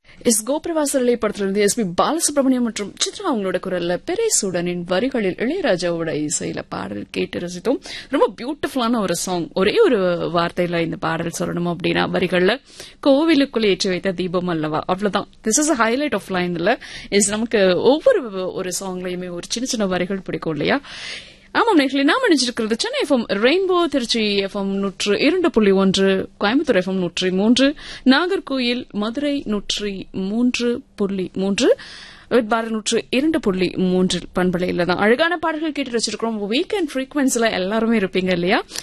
S கோபிரவாசரலை படத்திலிருந்து S B Balasubramaniam மற்றும் சித்ரா அவங்களோட குரல்ல பெரேசூடனின் வரிகளில் இளையராஜாவோட இசையில பாடல் கேட்டு ரசித்தோம் ரொம்ப பியூட்டிஃபுல்லான ஒரு சாங் ஒரே ஒரு வார்த்தையில இந்த பாடல் சொல்லணும் அப்படின்னா வரிகள்ல கோவிலுக்குள் ஏற்றி வைத்த தீபம் அல்லவா அவ்வளவுதான் திஸ் இஸ் ஹைலைட் ஆஃப் லைன்ல இஸ் நமக்கு ஒவ்வொரு ஒரு சாங்லயுமே ஒரு சின்ன சின்ன வரிகள் பிடிக்கும் இல்லையா ஆமாம் நேர்களே நாம் நினைச்சிருக்கிறது Chennai FM rainbow Trichy FM நூற்று இரண்டு புள்ளி ஒன்று கோயம்புத்தூர் எஃப்எம் நூற்றி மூன்று நாகர்கோயில் மதுரை நூற்றி மூன்று புள்ளி மூன்று பாரத் நூற்று இரண்டு புள்ளி மூன்றில் பண்பலையில தான் அழகான பாடல்கள் கேட்டு வச்சிருக்கிறோம் வீக்கெண்ட் ஃப்ரீக்வன்சில எல்லாருமே இருப்பீங்க இல்லையா